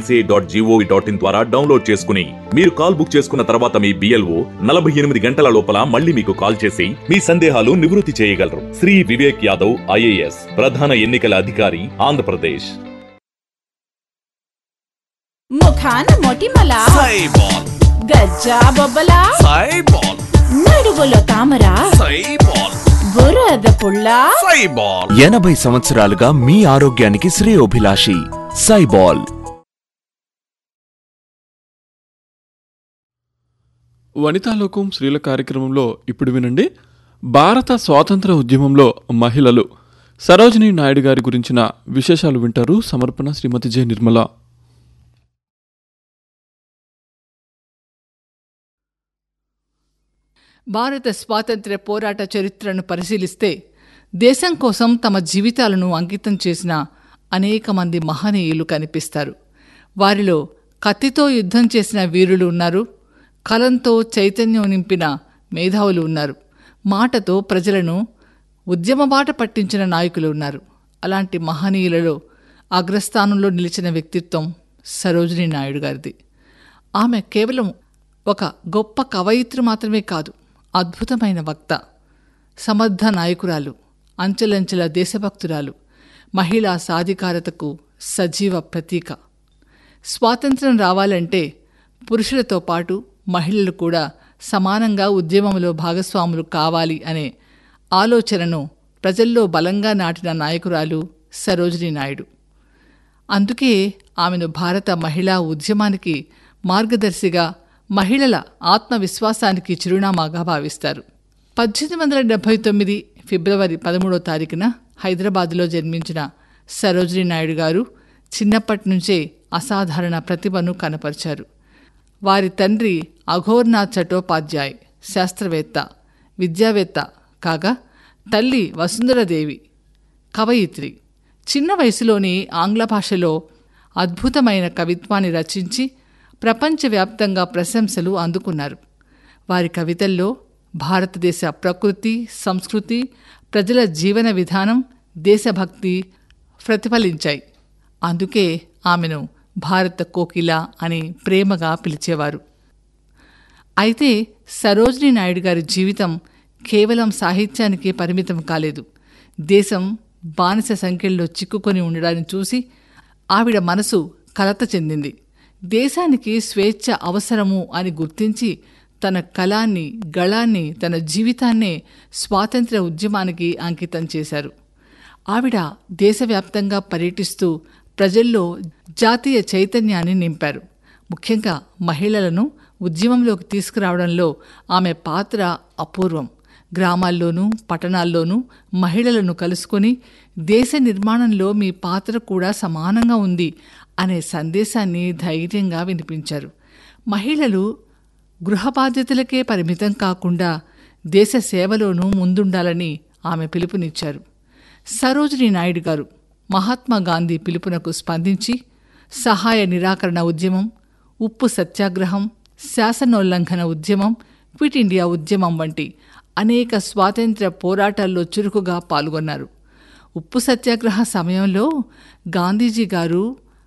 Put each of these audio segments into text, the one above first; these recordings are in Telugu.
CI dot gov dot in ద్వారా డౌన్లోడ్ చేసుకుని మీరు కాల్ బుక్ చేసుకున్న తర్వాత మీ బిఎల్ఓ నలభై ఎనిమిది గంటల లోపల మళ్ళీ మీకు కాల్ చేసి మీ సందేహాలు నివృత్తి చేయగలరు శ్రీ వివేక్ యాదవ్ ఐఏఎస్ ప్రధాన ఎన్నికల అధికారి ఆంధ్రప్రదేశ్ ముఖాన మొటిమల సైబాల్ గజ్జా బొబ్బల సైబాల్ నడుగులో తామర సైబాల్ బురద పుల్ల సైబాల్ ఎనభై సంవత్సరాలుగా మీ ఆరోగ్యానికి శ్రేయోభిలాషి సైబాల్ వనితాలోకం స్త్రీల కార్యక్రమంలో ఇప్పుడు వినండి భారత స్వాతంత్ర ఉద్యమంలో మహిళలు సరోజినీ నాయుడు గారి గురించిన విశేషాలు వింటారు సమర్పణ శ్రీమతి జె నిర్మల భారత స్వాతంత్ర్య పోరాట చరిత్రను పరిశీలిస్తే దేశం కోసం తమ జీవితాలను అంకితం చేసిన అనేక మంది మహనీయులు కనిపిస్తారు వారిలో కత్తితో యుద్ధం చేసిన వీరులు ఉన్నారు కలంతో చైతన్యం నింపిన మేధావులు ఉన్నారు మాటతో ప్రజలను ఉద్యమ బాట పట్టించిన నాయకులు ఉన్నారు అలాంటి మహనీయులలో అగ్రస్థానంలో నిలిచిన వ్యక్తిత్వం సరోజినీ నాయుడు గారిది ఆమె కేవలం ఒక గొప్ప కవయిత్రి మాత్రమే కాదు అద్భుతమైన వక్త సమర్థ నాయకురాలు అంచెలంచెల దేశభక్తురాలు మహిళా సాధికారతకు సజీవ ప్రతీక స్వాతంత్రం రావాలంటే పురుషులతో పాటు మహిళలు కూడా సమానంగా ఉద్యమంలో భాగస్వాములు కావాలి అనే ఆలోచనను ప్రజల్లో బలంగా నాటిన నాయకురాలు సరోజినీ నాయుడు అందుకే ఆమెను భారత మహిళా ఉద్యమానికి మార్గదర్శిగా మహిళల ఆత్మవిశ్వాసానికి చిరునామాగా భావిస్తారు పద్దెనిమిది వందల డెబ్బై తొమ్మిది ఫిబ్రవరి పదమూడో తారీఖున హైదరాబాదులో జన్మించిన సరోజినీ నాయుడు గారు చిన్నప్పటి నుంచే అసాధారణ ప్రతిభను కనపరిచారు వారి తండ్రి అఘోర్నాథ్ చటోపాధ్యాయ్ శాస్త్రవేత్త విద్యావేత్త కాగా తల్లి వసుంధరదేవి కవయిత్రి చిన్న వయసులోనే ఆంగ్ల భాషలో అద్భుతమైన కవిత్వాన్ని రచించి ప్రపంచవ్యాప్తంగా ప్రశంసలు అందుకున్నారు వారి కవితల్లో భారతదేశ ప్రకృతి సంస్కృతి ప్రజల జీవన విధానం దేశభక్తి ప్రతిఫలించాయి అందుకే ఆమెను భారత కోకిల అని ప్రేమగా పిలిచేవారు అయితే సరోజినీ నాయుడు గారి జీవితం కేవలం సాహిత్యానికే పరిమితం కాలేదు దేశం బానిస సంఖ్యల్లో చిక్కుకొని ఉండడాన్ని చూసి ఆవిడ మనసు కలత చెందింది దేశానికి స్వేచ్ఛ అవసరము అని గుర్తించి తన కళాన్ని గళాన్ని తన జీవితాన్నే స్వాతంత్ర్య ఉద్యమానికి అంకితం చేశారు ఆవిడ దేశవ్యాప్తంగా పర్యటిస్తూ ప్రజల్లో జాతీయ చైతన్యాన్ని నింపారు ముఖ్యంగా మహిళలను ఉద్యమంలోకి తీసుకురావడంలో ఆమె పాత్ర అపూర్వం గ్రామాల్లోనూ పట్టణాల్లోనూ మహిళలను కలుసుకొని దేశ నిర్మాణంలో మీ పాత్ర కూడా సమానంగా ఉంది అనే సందేశాన్ని ధైర్యంగా వినిపించారు మహిళలు గృహ బాధ్యతలకే పరిమితం కాకుండా దేశ సేవలోనూ ముందుండాలని ఆమె పిలుపునిచ్చారు సరోజినీ నాయుడు గారు మహాత్మా గాంధీ పిలుపునకు స్పందించి సహాయ నిరాకరణ ఉద్యమం ఉప్పు సత్యాగ్రహం శాసనోల్లంఘన ఉద్యమం క్విట్ ఇండియా ఉద్యమం వంటి అనేక స్వాతంత్ర్య పోరాటాల్లో చురుకుగా పాల్గొన్నారు ఉప్పు సత్యాగ్రహ సమయంలో గాంధీజీ గారు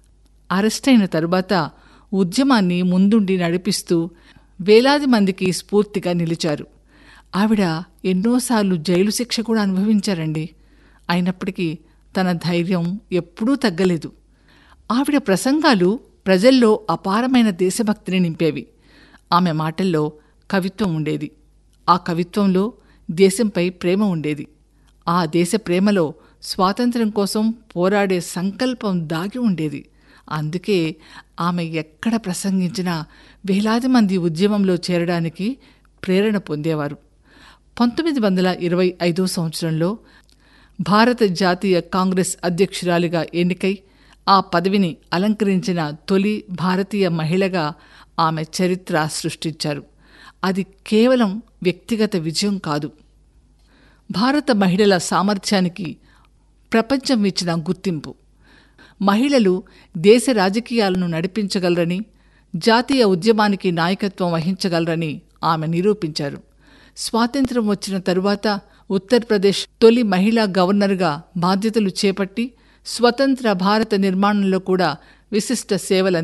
అరెస్టైన తరువాత ఉద్యమాన్ని ముందుండి నడిపిస్తూ వేలాది మందికి స్ఫూర్తిగా నిలిచారు ఆవిడ ఎన్నోసార్లు జైలు శిక్ష కూడా అనుభవించారండి అయినప్పటికీ తన ధైర్యం ఎప్పుడూ తగ్గలేదు ఆవిడ ప్రసంగాలు ప్రజల్లో అపారమైన దేశభక్తిని నింపేవి ఆమె మాటల్లో కవిత్వం ఉండేది ఆ కవిత్వంలో దేశంపై ప్రేమ ఉండేది ఆ దేశ ప్రేమలో స్వాతంత్ర్యం కోసం పోరాడే సంకల్పం దాగి ఉండేది అందుకే ఆమె ఎక్కడ ప్రసంగించినా వేలాది మంది ఉద్యమంలో చేరడానికి ప్రేరణ పొందేవారు పంతొమ్మిది వందల ఇరవై ఐదో సంవత్సరంలో భారత జాతీయ కాంగ్రెస్ అధ్యక్షురాలిగా ఎన్నికై ఆ పదవిని అలంకరించిన తొలి భారతీయ మహిళగా ఆమె చరిత్ర సృష్టించారు అది కేవలం వ్యక్తిగత విజయం కాదు భారత మహిళల సామర్థ్యానికి ప్రపంచం ఇచ్చిన గుర్తింపు మహిళలు దేశ రాజకీయాలను నడిపించగలరని జాతీయ ఉద్యమానికి నాయకత్వం వహించగలరని ఆమె నిరూపించారు స్వాతంత్ర్యం వచ్చిన తరువాత ఉత్తరప్రదేశ్ తొలి మహిళా గవర్నర్గా బాధ్యతలు చేపట్టి స్వతంత్ర భారత నిర్మాణంలో కూడా విశిష్ట సేవలు